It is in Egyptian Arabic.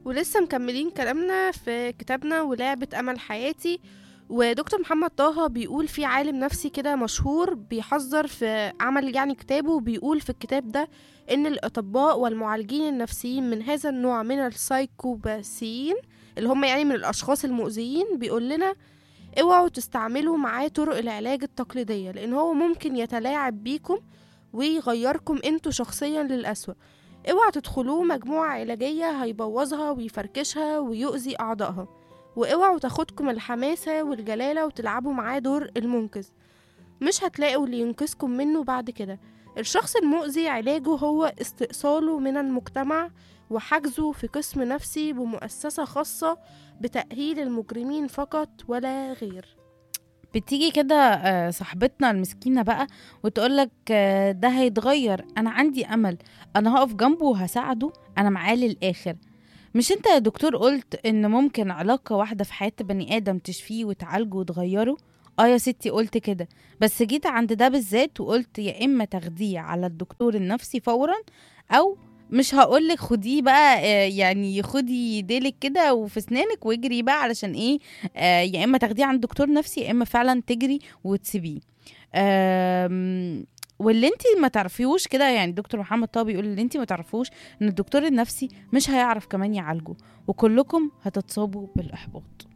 ولسه مكملين كلامنا في كتابنا ولعبة أمل حياتي ودكتور محمد طه بيقول في عالم نفسي كده مشهور بيحذر في عمل يعني كتابه بيقول في الكتاب ده إن الأطباء والمعالجين النفسيين من هذا النوع من السايكوباسيين اللي هم يعني من الأشخاص المؤذيين بيقول لنا اوعوا تستعملوا معاه طرق العلاج التقليدية لأن هو ممكن يتلاعب بيكم ويغيركم انتوا شخصيا للأسوأ اوعى تدخلوه مجموعة علاجية هيبوظها ويفركشها ويؤذي أعضائها واوعوا تاخدكم الحماسة والجلالة وتلعبوا معاه دور المنقذ مش هتلاقوا اللي ينقذكم منه بعد كده الشخص المؤذي علاجه هو استئصاله من المجتمع وحجزه في قسم نفسي بمؤسسة خاصة بتأهيل المجرمين فقط ولا غير بتيجي كده آه، صاحبتنا المسكينة بقى وتقولك آه، ده هيتغير أنا عندي أمل أنا هقف جنبه وهساعده أنا معاه للآخر مش انت يا دكتور قلت ان ممكن علاقة واحدة في حياة بني آدم تشفيه وتعالجه وتغيره اه يا ستي قلت كده بس جيت عند ده بالذات وقلت يا اما تاخديه على الدكتور النفسي فورا او مش هقولك خديه بقى آه، يعني خدي ديلك كده وفي اسنانك واجري بقى علشان ايه آه، يا اما تاخديه عند دكتور نفسي يا اما فعلا تجري وتسيبيه آم، واللي انت ما تعرفيهوش كده يعني دكتور محمد طه بيقول اللي انت ما تعرفوش ان الدكتور النفسي مش هيعرف كمان يعالجه وكلكم هتتصابوا بالاحباط